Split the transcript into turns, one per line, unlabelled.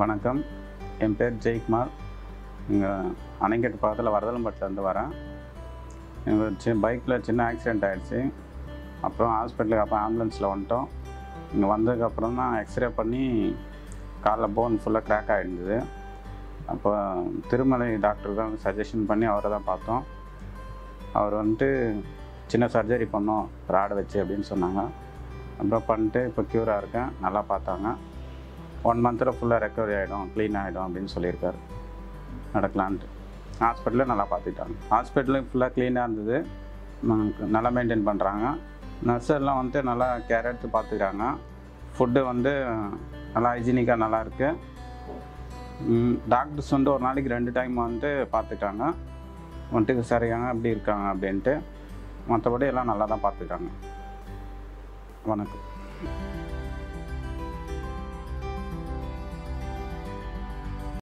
வணக்கம் என் பேர் ஜெயக்குமார் இங்கே அணைக்கட்டு பக்கத்தில் வரதலம்பட்டிலேருந்து வரேன் எங்கள் சி பைக்கில் சின்ன ஆக்சிடெண்ட் ஆகிடுச்சு அப்புறம் ஹாஸ்பிட்டலுக்கு அப்புறம் ஆம்புலன்ஸில் வந்துட்டோம் இங்கே வந்ததுக்கப்புறம் தான் எக்ஸ்ரே பண்ணி காலில் போன் ஃபுல்லாக கிராக் ஆகிருந்தது அப்போ திருமலை டாக்டர் தான் சஜஷன் பண்ணி அவரை தான் பார்த்தோம் அவர் வந்துட்டு சின்ன சர்ஜரி பண்ணோம் ராடை வச்சு அப்படின்னு சொன்னாங்க அப்புறம் பண்ணிட்டு இப்போ க்யூராக இருக்கேன் நல்லா பார்த்தாங்க ஒன் மந்தில் ஃபுல்லாக ரெக்கவரி ஆகிடும் க்ளீன் ஆகிடும் அப்படின்னு சொல்லியிருக்காரு நடக்கலான்ட்டு ஹாஸ்பிட்டலில் நல்லா பார்த்துட்டாங்க ஹாஸ்பிட்டலும் ஃபுல்லாக க்ளீனாக இருந்தது நமக்கு நல்லா மெயின்டைன் பண்ணுறாங்க நர்ஸ் எல்லாம் வந்துட்டு நல்லா கேர் எடுத்து பார்த்துக்கிறாங்க ஃபுட்டு வந்து நல்லா ஹைஜீனிக்காக நல்லா இருக்குது டாக்டர்ஸ் வந்து ஒரு நாளைக்கு ரெண்டு டைம் வந்து பார்த்துட்டாங்க வந்துட்டு சரியாங்க அப்படி இருக்காங்க அப்படின்ட்டு மற்றபடி எல்லாம் நல்லா தான் பார்த்துக்கிறாங்க வணக்கம்